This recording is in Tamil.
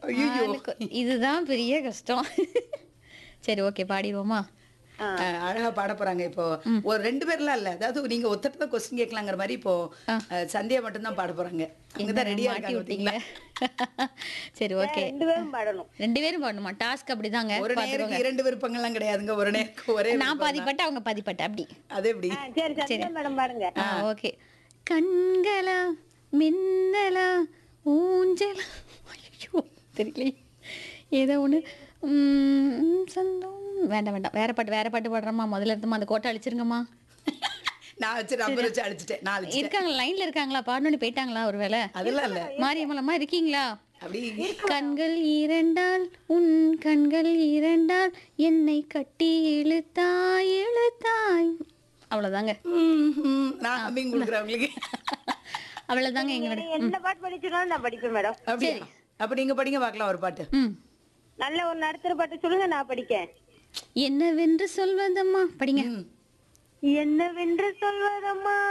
ஐயோ ஆளுக்கு- இதுதான் பெரிய கஷ்டம் சரி ஓகே பாடிடுவோமா அழகா பாட போறாங்க இப்போ ஒரு ரெண்டு பேர்லாம் இல்ல அதாவது நீங்க ஒத்தட்ட தான் கொஸ்டின் கேட்கலாங்கிற மாதிரி இப்போ அஹ், சந்தியா மட்டும் தான் பாட போறாங்க அவங்க தான் ரெடியா மாட்டி இருக்காங்க விட்டீங்க பாத்தீங்களா சரி ஓகே ரெண்டு பேரும் பாடணும் ரெண்டு பேரும் பாடணுமா டாஸ்க் அப்படிதாங்க ஒரு நேருக்கு இரண்டு விருப்பங்கள்லாம் கிடையாதுங்க ஒரு நேருக்கு ஒரே நான் விருப்பம் தான். பாதிப்பட்ட அவங்க பாதிப்பட்ட அப்படி அது எப்படி ஆ, சரி சந்தியா மேடம் பாடுங்க ஆ ஓகே கண்களா மின்னலா ஊஞ்சலா ஐயோ தெரியல ஏதோ ஒன்று சந்தோம் வேண்டாம் வேண்டாம் வேற பாட்டு வேற பாட்டு பாடுறோமா முதல்ல இருந்துமா அந்த கோட்டை அழிச்சிருங்கம்மா நான் வச்சு நம்பர் வச்சு அடிச்சிட்டேன் நான் அடிச்சிட்டேன் இருக்காங்க லைன்ல இருக்காங்களா பாடணும்னு போயிட்டாங்களா ஒருவேளை அதெல்லாம் இல்ல மாரியம்மலம்மா இருக்கீங்களா அப்படி கண்கள் இரண்டால் உன் கண்கள் இரண்டால் என்னை கட்டி இழுத்தாய் இழுத்தாய் அவ்வளவுதாங்க ம், ம், நான் அம்பிங் கொடுக்குறேன் உங்களுக்கு அவ்வளவுதாங்க எங்களோட நீங்க என்ன பாட்டு படிச்சிருந்தாலும் நான் படிப்பேன் மேடம் அப்படியா அப்ப நீங்க படிங்க பார்க்கலாம் ஒரு பாட்டு ம் நல்ல ஒரு நடுத்தர பாட்டு சொல்லுங்க நான் படிக்கேன் என்னவென்று சொல்வதம்மா படிங்க என்னவென்று சொல்வதம்மா